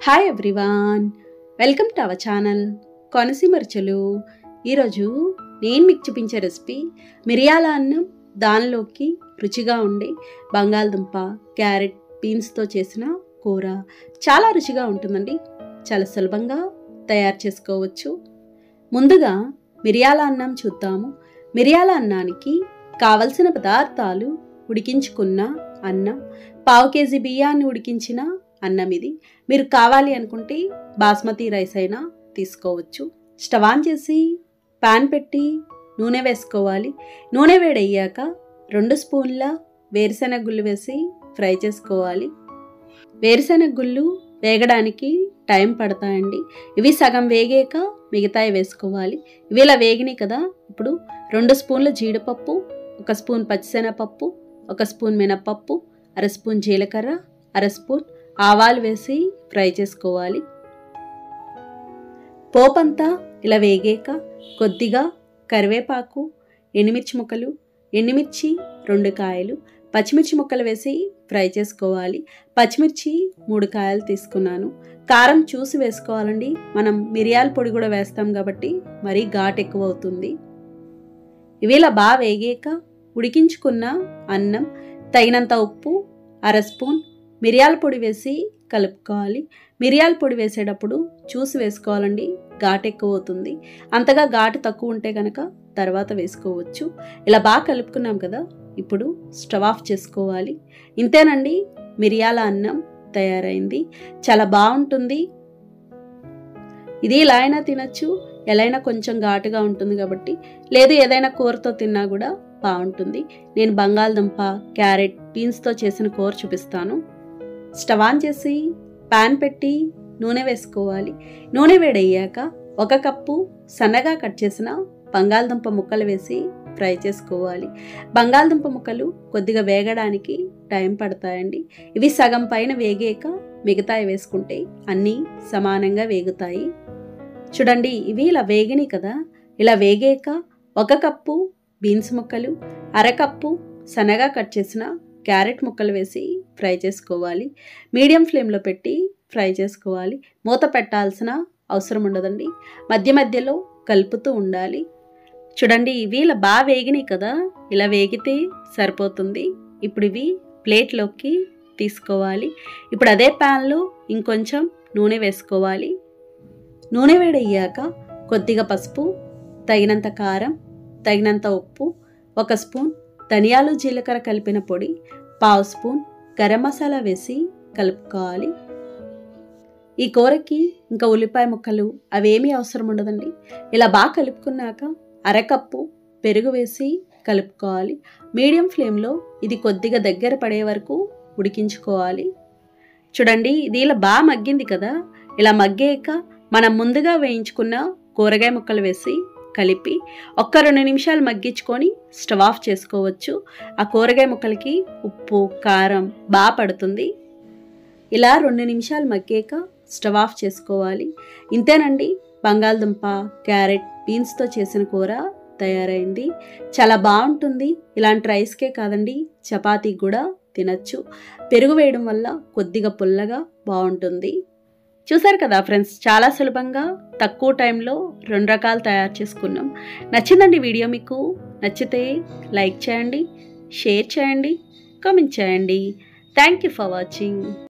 hi everyone welcome to our channel Konaseema రుచులు ఈరోజు నేను మీకు చూపించే రెసిపీ మిరియాల అన్నం దానిలోకి రుచిగా ఉండే బంగాళదుంప క్యారెట్ బీన్స్తో చేసిన కూర చాలా రుచిగా ఉంటుందండి చాలా సులభంగా తయారు చేసుకోవచ్చు ముందుగా మిరియాల అన్నం చూద్దాము మిరియాల అన్నానికి కావలసిన పదార్థాలు ఉడికించుకున్న అన్నం పావు కేజీ బియ్యాన్ని ఉడికించిన అన్నం ఇది మీరు కావాలి అనుకుంటే బాస్మతి రైస్ అయినా తీసుకోవచ్చు స్టవ్ ఆన్ చేసి పాన్ పెట్టి నూనె వేసుకోవాలి నూనె వేడయ్యాక రెండు స్పూన్ల వేరుశెనగ గుళ్ళు వేసి ఫ్రై చేసుకోవాలి వేరుశెనగ గుళ్ళు వేగడానికి టైం పడతాయండి ఇవి సగం వేగాక మిగతాయి వేసుకోవాలి ఇవి ఇలా వేగినాయి కదా ఇప్పుడు రెండు స్పూన్ల జీడిపప్పు ఒక స్పూన్ పచ్చిశనగపప్పు ఒక స్పూన్ మినపప్పు అర స్పూన్ జీలకర్ర అర స్పూన్ ఆవాలు వేసి ఫ్రై చేసుకోవాలి పోపంతా ఇలా వేగాక కొద్దిగా కరివేపాకు ఎండుమిర్చి ముక్కలు ఎండుమిర్చి రెండు కాయలు పచ్చిమిర్చి ముక్కలు వేసి ఫ్రై చేసుకోవాలి పచ్చిమిర్చి మూడు కాయలు తీసుకున్నాను కారం చూసి వేసుకోవాలండి మనం మిరియాల పొడి కూడా వేస్తాం కాబట్టి మరీ ఘాట్ ఎక్కువ అవుతుంది ఇవి ఇలా బాగా వేగాక ఉడికించుకున్న అన్నం తగినంత ఉప్పు అర స్పూన్ మిరియాల పొడి వేసి కలుపుకోవాలి మిరియాల పొడి వేసేటప్పుడు చూసి వేసుకోవాలండి ఘాటు ఎక్కువ అవుతుంది అంతగా ఘాటు తక్కువ ఉంటే కనుక తర్వాత వేసుకోవచ్చు ఇలా బాగా కలుపుకున్నాం కదా ఇప్పుడు స్టవ్ ఆఫ్ చేసుకోవాలి ఇంతేనండి మిరియాల అన్నం తయారైంది చాలా బాగుంటుంది ఇది ఇలా అయినా తినచ్చు ఎలా అయినా కొంచెం ఘాటుగా ఉంటుంది కాబట్టి లేదు ఏదైనా కూరతో తిన్నా కూడా బాగుంటుంది నేను బంగాళదుంప క్యారెట్ బీన్స్తో చేసిన కూర చూపిస్తాను స్టవ్ ఆన్ చేసి పాన్ పెట్టి నూనె వేసుకోవాలి నూనె వేడయ్యాక ఒక కప్పు సన్నగా కట్ చేసిన బంగాళదుంప ముక్కలు వేసి ఫ్రై చేసుకోవాలి బంగాళదుంప ముక్కలు కొద్దిగా వేగడానికి టైం పడతాయండి ఇవి సగం పైన వేగాక మిగతాయి వేసుకుంటే అన్నీ సమానంగా వేగుతాయి చూడండి ఇవి ఇలా వేగినాయి కదా ఇలా వేగాక ఒక కప్పు బీన్స్ ముక్కలు అరకప్పు సన్నగా కట్ చేసిన క్యారెట్ ముక్కలు వేసి ఫ్రై చేసుకోవాలి మీడియం ఫ్లేమ్లో పెట్టి ఫ్రై చేసుకోవాలి మూత పెట్టాల్సిన అవసరం ఉండదండి మధ్య మధ్యలో కలుపుతూ ఉండాలి చూడండి ఇవి ఇలా బాగా వేగినాయి కదా ఇలా వేగితే సరిపోతుంది ఇప్పుడు ఇవి ప్లేట్లోకి తీసుకోవాలి ఇప్పుడు అదే ప్యాన్లో ఇంకొంచెం నూనె వేసుకోవాలి నూనె వేడయ్యాక కొద్దిగా పసుపు తగినంత కారం తగినంత ఉప్పు ఒక స్పూన్ ధనియాలు జీలకర్ర కలిపిన పొడి పావు స్పూన్ గరం మసాలా వేసి కలుపుకోవాలి ఈ కూరకి ఇంకా ఉల్లిపాయ ముక్కలు అవేమీ అవసరం ఉండదండి ఇలా బాగా కలుపుకున్నాక అరకప్పు పెరుగు వేసి కలుపుకోవాలి మీడియం ఫ్లేమ్లో ఇది కొద్దిగా దగ్గర పడే వరకు ఉడికించుకోవాలి చూడండి ఇది ఇలా బాగా మగ్గింది కదా ఇలా మగ్గాక మనం ముందుగా వేయించుకున్న కూరగాయ ముక్కలు వేసి కలిపి ఒక్క రెండు నిమిషాలు మగ్గించుకొని స్టవ్ ఆఫ్ చేసుకోవచ్చు ఆ కూరగాయ ముక్కలకి ఉప్పు కారం బాగా పడుతుంది ఇలా రెండు నిమిషాలు మగ్గాక స్టవ్ ఆఫ్ చేసుకోవాలి ఇంతేనండి బంగాళదుంప క్యారెట్ బీన్స్తో చేసిన కూర తయారైంది చాలా బాగుంటుంది ఇలాంటి రైస్కే కాదండి చపాతీకి కూడా తినచ్చు పెరుగు వేయడం వల్ల కొద్దిగా పుల్లగా బాగుంటుంది చూసారు కదా ఫ్రెండ్స్ చాలా సులభంగా తక్కువ టైంలో రెండు రకాలు తయారు చేసుకున్నాం నచ్చిందండి వీడియో మీకు నచ్చితే లైక్ చేయండి షేర్ చేయండి కామెంట్ చేయండి థ్యాంక్ యూ ఫర్ వాచింగ్